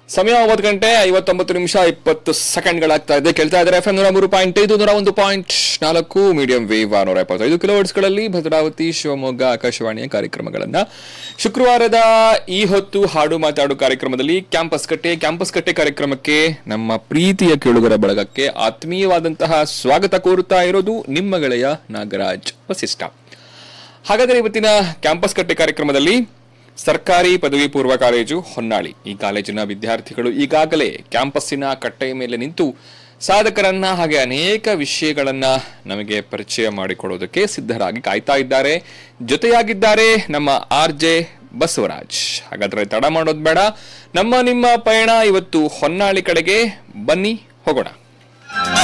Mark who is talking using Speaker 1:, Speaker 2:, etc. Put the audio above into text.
Speaker 1: ಸಮಯ ಒಂಬತ್ತು ಗಂಟೆ ಐವತ್ತೊಂಬತ್ತು ನಿಮಿಷ ಇಪ್ಪತ್ತು ಸೆಕೆಂಡ್ಗಳಾಗ್ತಾ ಇದೆ ಕೇಳ್ತಾ ಇದ್ದಾರೆ ಎಫ್ ಎಂ ನೂರ ಮೂರು ಪಾಯಿಂಟ್ ಐದು ನೂರ ಒಂದು ಪಾಯಿಂಟ್ ನಾಲ್ಕು ಮೀಡಿಯಂ ವೇವ್ ನೂರ ಎಪ್ಪತ್ತೈದು ಕಿಲೋವರ್ಸ್ಗಳಲ್ಲಿ ಭದ್ರಾವತಿ ಶಿವಮೊಗ್ಗ ಆಕಾಶವಾಣಿಯ ಕಾರ್ಯಕ್ರಮಗಳನ್ನ ಶುಕ್ರವಾರದ ಈ ಹೊತ್ತು ಹಾಡು ಮಾತಾಡು ಕಾರ್ಯಕ್ರಮದಲ್ಲಿ ಕ್ಯಾಂಪಸ್ ಕಟ್ಟೆ ಕ್ಯಾಂಪಸ್ ಕಟ್ಟೆ ಕಾರ್ಯಕ್ರಮಕ್ಕೆ ನಮ್ಮ ಪ್ರೀತಿಯ ಕೇಳುಗರ ಬಳಗಕ್ಕೆ ಆತ್ಮೀಯವಾದಂತಹ ಸ್ವಾಗತ ಕೋರುತ್ತಾ ಇರೋದು ನಿಮ್ಮ ಗೆಳೆಯ ನಾಗರಾಜ್ ವಸಿಷ್ಠ ಹಾಗಾದರೆ ಇವತ್ತಿನ ಕ್ಯಾಂಪಸ್ ಕಟ್ಟೆ ಕಾರ್ಯಕ್ರಮದಲ್ಲಿ ಸರ್ಕಾರಿ ಪದವಿ ಪೂರ್ವ ಕಾಲೇಜು ಹೊನ್ನಾಳಿ ಈ ಕಾಲೇಜಿನ ವಿದ್ಯಾರ್ಥಿಗಳು ಈಗಾಗಲೇ ಕ್ಯಾಂಪಸ್ಸಿನ ಕಟ್ಟೆಯ ಮೇಲೆ ನಿಂತು ಸಾಧಕರನ್ನ ಹಾಗೆ ಅನೇಕ ವಿಷಯಗಳನ್ನ ನಮಗೆ ಪರಿಚಯ ಮಾಡಿಕೊಡೋದಕ್ಕೆ ಸಿದ್ಧರಾಗಿ ಕಾಯ್ತಾ ಇದ್ದಾರೆ ಜೊತೆಯಾಗಿದ್ದಾರೆ ನಮ್ಮ ಆರ್ ಜೆ ಬಸವರಾಜ್ ಹಾಗಾದ್ರೆ ತಡ ಮಾಡೋದು ಬೇಡ ನಮ್ಮ ನಿಮ್ಮ ಪಯಣ ಇವತ್ತು ಹೊನ್ನಾಳಿ ಕಡೆಗೆ ಬನ್ನಿ ಹೋಗೋಣ